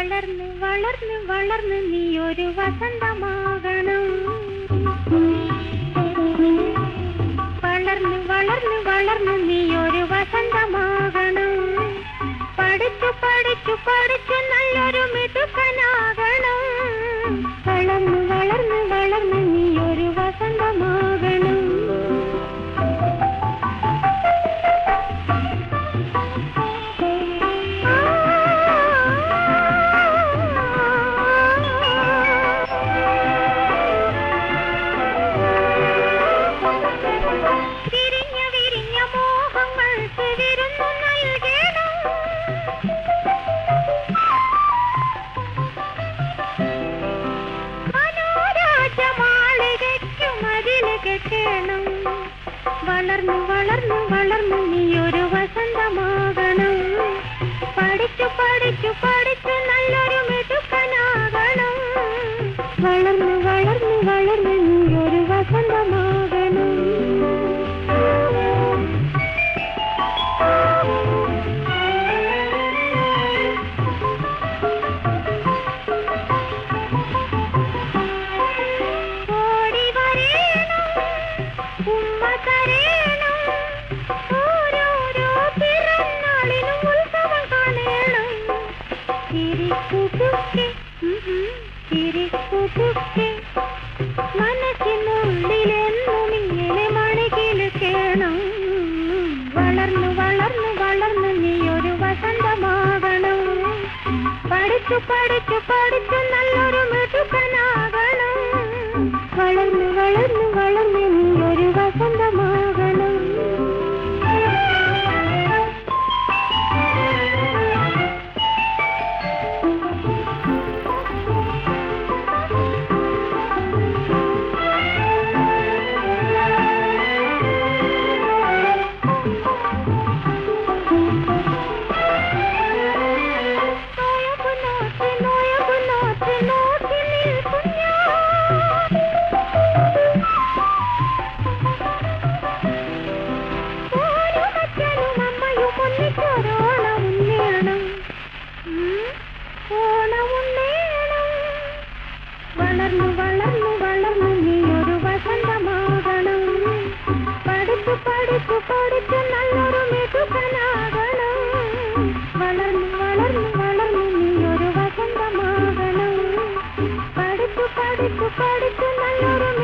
വളർന്ന് വളർന്ന് വളർന്ന് നീ ഒരു വസന്തമാകണം വളർന്ന് വളർന്ന് വളർന്ന് നീ ഒരു വസന്തമാകണം പഠിച്ചു പഠിച്ചു പഠിച്ചു നല്ലൊരു മിടുക്കനാകണം വളർന്ന് വളർന്ന് വളർന്ന് നീ ഒരു വസന്തമാകണം വിരിഞ്ഞ വിരിഞ്ഞ മോഹങ്ങൾക്ക് വിരുന്നു നൽകണം മനോരാജമാളികയ്ക്കു മതില് കെട്ടണം വളർന്നു വളർന്നു വളർന്നു നീ ഒരു വസന്തമാകണം പഠിച്ചു പഠിച്ചു പഠിച്ചു നല്ലൊരു മിടുക്കനാകണം വളർന്നു വളർന്നു വളർന്നു നീ ഒരു വസന്തമാകണം ഓടി വരേണം ഉമ്മ തരേണം ഓരോരോ പിറന്നാളിനും ഉത്സവം കാണേണം ചിരിക്കുതുക്കെ ചിരിക്കുതുക്കെ മനസ്സിനുള്ളിലെന്നും ഇങ്ങനെ മണികിലുക്കേണം വളർന്നു വളർന്നു വളർന്നു നീ ഒരു വസന്തമാകണം പഠിച്ചു പഠിച്ചു പഠിച്ചു നല്ലൊരു മിടുക്കനാകണം വളർന്നു വളർന്നു വളർന്നു നീ ഒരു വസന്തമാകണം നോയമ്പ് നോറ്റ് നോയമ്പ് നോറ്റ് നോക്കി നിൽക്കുഞ്ഞാ ഓരോ അച്ഛനും അമ്മയും ഒന്നിച്ചൊരോണം ഉണ്ണേണം ഉം, ഓണം ഉണ്ണേണം വളർന്നു വളർന്നു വളർന്നു നീ ഒരു വസന്തമാകണം പഠിച്ചു പഠിച്ചു പഠിച്ചു നല്ലൊരു മിടുക്കനാകണം വളർന്നു വളർന്നു വളർന്നു നീ ഒരു വസന്തമാകണം പഠിച്ചു പഠിച്ചു പഠിച്ചു നല്ലൊരു